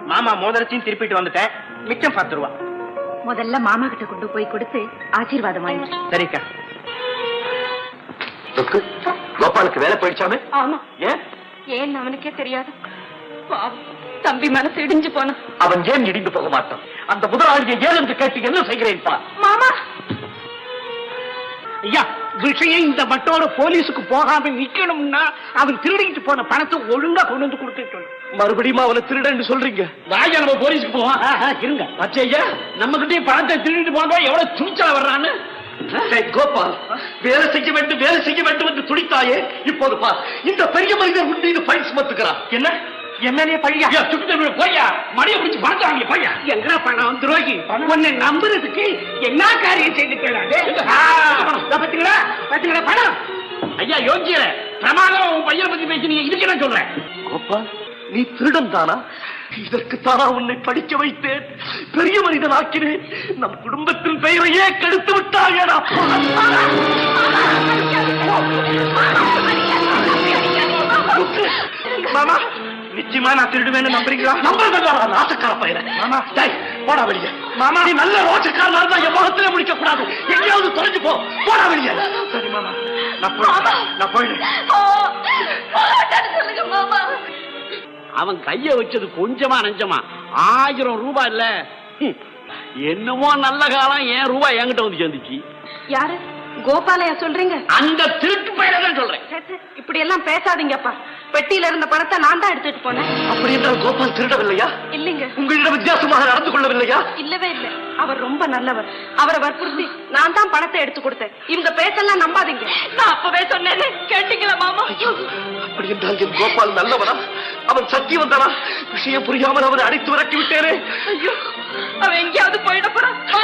மாமா மோதிரத்தையும் திருப்பிட்டு வந்துட்டேன் மிச்சம் பத்து ரூபா முதல்ல மாமா கிட்ட கொண்டு போய் கொடுத்து ஆசீர்வாதம் வாங்கி சரிக்கா ருக்கு, கோபாலுக்கு வேலை போயிடுச்சாமே ஆமா ஏன் ஏன் அவனுக்கே தெரியாது பாவம், தம்பி மனசு இடிஞ்சு போன அவன் ஏன் இடிந்து போக மாட்டான் அந்த முதலாளியை ஏன் என்று கேட்டு என்ன செய்கிறேன் பார் மாமா ஐயா விஷயம் இந்த மட்டோட போலீஸுக்கு போகாம நிக்கணும்னா அவன் திருடிட்டு போன பணத்தை ஒழுங்கா கொண்டு வந்து கொடுத்துட்டு மறுபடியும் அவனை திருடன்னு சொல்றீங்க ராஜா நம்ம போலீஸ்க்கு போவோம் இருங்க பச்சையா நம்ம கிட்டே பணத்தை திருடிட்டு போனதா எவ்வளவு துணிச்சல வர்றான்னு டேய், கோபால் வேலை செய்ய வேண்டும் வேலை செய்ய வேண்டும் என்று துடித்தாயே இப்போது பார் இந்த பெரிய மனிதர் உன் மீது பைன் சுமத்துகிறார் என்ன எம்எல்ஏ பையா ஐயா, சுட்டு போய்யா மணியை பிடிச்சு பணத்தை வாங்கி பையா எங்க பணம் துரோகி உன்னை நம்புறதுக்கு என்ன காரியம் செய்துக்கிறாரு பாத்தீங்களா பாத்தீங்களா பணம் ஐயா யோசிக்கிற பிரமாதம் உன் பையனை பத்தி பேசி இதுக்கு என்ன சொல்றேன் கோபால் நீ திருடன் தானா இதற்கு தானா உன்னை படிக்க வைத்தேன் பெரிய மனிதன் ஆக்கினேன் நம் குடும்பத்தின் பெயரையே கெடுத்து விட்டாயடா மாமா நிச்சயமா நான் திருடுவேன்னு நம்புறீங்களா நம்புறதா நாசக்கார பையன மாமா டேய் போடா வெளியே மாமா நீ நல்ல ரோச்சக்காரனா இருந்தா என் முகத்திலே முடிக்க கூடாது எங்கேயாவது தொலைஞ்சு போ போடா வெளியே சரி மாமா நான் போயிடுறேன் நான் போயிடுறேன் சொல்லுங்க மாமா அவன் கைய வச்சது கொஞ்சமா நஞ்சமா ஆயிரம் ரூபாய் இல்ல ஹம். என்னமோ நல்ல காலம் ஏன் ரூபாய் என்கிட்ட வந்து சேர்ந்துச்சு யாரு கோபாலையா சொல்றீங்க அந்த திருட்டு பையனை தான் சொல்றேன் சே, சே, இப்படி எல்லாம் பேசாதீங்கப்பா பெட்டியில இருந்த பணத்தை நான் தான் எடுத்துட்டு போனேன் அப்படி என்றால் கோபால் திருடவில்லையா இல்லைங்க உங்களிடம் வித்தியாசமாக நடந்து கொள்ளவில்லையா இல்லவே இல்ல அவர் ரொம்ப நல்லவர் அவரை வற்புறுத்தி நான் தான் பணத்தை எடுத்து கொடுத்தேன் இவங்க பேசலாம் நம்பாதீங்க நான் அப்பவே சொன்னேனே கேட்டீங்களா மாமா அப்படி என்றால் என் கோபால் நல்லவனா அவன் சத்தியவந்தனா விஷயம் புரியாமல் அவனை அடித்து விரட்டி விட்டேனே ஐயோ அவன் எங்கேயாவது போயிட போறான்